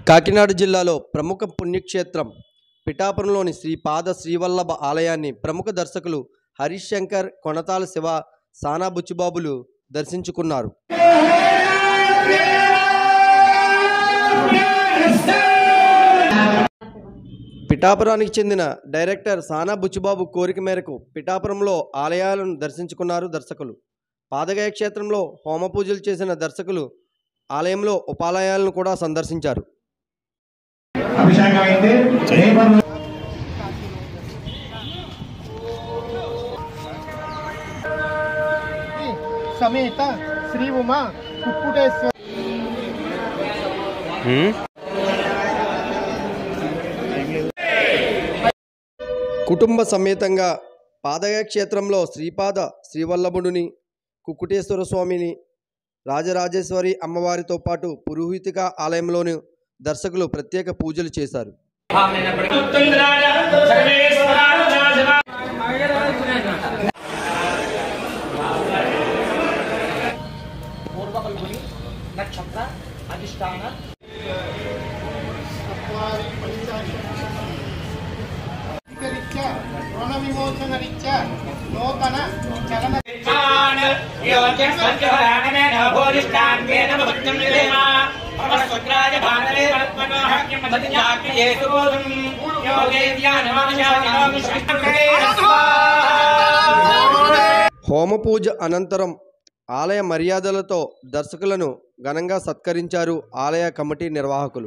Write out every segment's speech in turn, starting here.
కాకినాడ జిల్లాలో ప్రముఖ పుణ్యక్షేత్రం పిఠాపురంలోని శ్రీ పాద శ్రీవల్లభ ఆలయాన్ని ప్రముఖ దర్శకులు హరీష్ శంకర్ కొనతాల శివ సానా బుచ్చిబాబులు దర్శించుకున్నారు పిఠాపురానికి చెందిన డైరెక్టర్ సానా బుచ్చిబాబు కోరిక మేరకు పిఠాపురంలో ఆలయాలను దర్శించుకున్నారు దర్శకులు పాదగయ క్షేత్రంలో హోమ పూజలు చేసిన దర్శకులు ఆలయంలో ఉపాలయాలను కూడా సందర్శించారు అభిషేకం అయింది రేపటి సమేత శ్రీ ఉమా కుక్కుటేశ్వర కుటుంబ సమేతంగా పాదగయ క్షేత్రంలో శ్రీపాద శ్రీవల్లభుడిని కుక్కుటేశ్వర స్వామిని రాజరాజేశ్వరి అమ్మవారితో పాటు పురోహితిక ఆలయంలోని దర్శకులు ప్రత్యేక పూజలు చేశారు నక్షత్ర అధిష్టాన రీత్యా రుణ విమోచన రీత్యా నూతన చలన హోమ పూజ అనంతరం ఆలయ మర్యాదలతో దర్శకులను ఘనంగా సత్కరించారు ఆలయ కమిటీ నిర్వాహకులు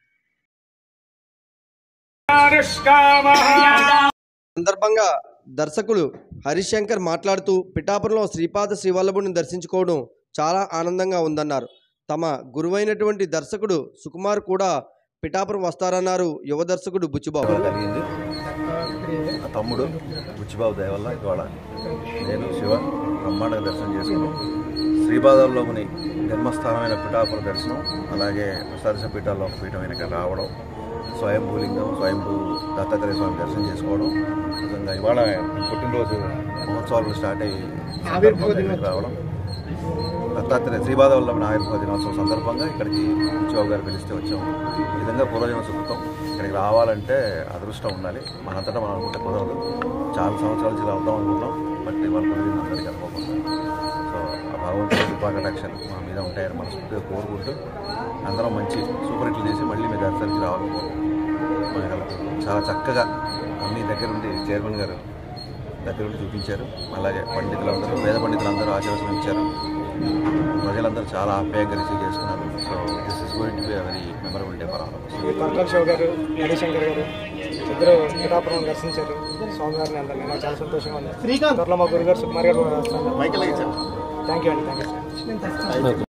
సందర్భంగా దర్శకులు హరిశంకర్ మాట్లాడుతూ పిఠాపురంలో శ్రీపాద శ్రీవల్లభుని దర్శించుకోవడం చాలా ఆనందంగా ఉందన్నారు తమ గురువైనటువంటి దర్శకుడు సుకుమార్ కూడా పిఠాపురం వస్తారన్నారు యువ దర్శకుడు బుచ్చిబాబు కలిగింది నా తమ్ముడు బుచ్చిబాబు దయ వల్ల ఇవాళ నేను శివ బ్రహ్మాండంగా దర్శనం చేసుకున్నాం శ్రీపాదాల్లోని జన్మస్థానమైన పిఠాపుర దర్శనం అలాగే సరస పీఠాల్లో ఒక పీఠమైన ఇక్కడ రావడం స్వయంభూలింగం స్వయంభూ దత్తాత్రేయ స్వామి దర్శనం చేసుకోవడం నిజంగా ఇవాళ పుట్టినరోజు మహోత్సవాలు స్టార్ట్ అయ్యి సందర్భంగా ఇక్కడికి రావడం దత్తాత్రేయ శ్రీపాద వల్ల ఆయుర్వేద దినోత్సవం సందర్భంగా ఇక్కడికి బుచ్చిబాబు గారు పిలిస్తే వచ్చాం ఈ విధంగా పూర్వజన్మ సుకృతం ఇక్కడికి రావాలంటే అదృష్టం ఉండాలి మనంతటా మనం అనుకుంటే కుదరదు చాలా సంవత్సరాల నుంచి వద్దాం అనుకున్నాం బట్ ఇవాళ కుదిరింది అందరికీ అనుకోకుండా సో ఆ భగవంతుడి కృపాకటాక్షలు మా మీద ఉంటాయని మనస్ఫూర్తిగా కోరుకుంటూ అందరం మంచి సూపర్ హిట్లు చేసి మళ్ళీ మీ దర్శనానికి రావాలని కోరుకుంటున్నాం చాలా చక్కగా అన్ని దగ్గర నుండి చైర్మన్ గారు దగ్గర నుండి చూపించారు అలాగే పండితులందరూ వేద పండితులందరూ ఆశీర్వచనం ఇచ్చారు ప్రజలందరూ చాలా ఆప్యాయంగా రిసీవ్ చేసుకున్నారు so this is going to be very memorable day for all Kanakala Shiva garu Harishankar గారు ఇద్దరు పిఠాపురం దర్శించారు స్వామివారిని అందరినీ నాకు చాలా సంతోషంగా ఉంది శ్రీకాంత్ త్వరలో మా గురుగారు సుకుమార్ గారు వస్తారు థ్యాంక్ యూ అండి థ్యాంక్ యూ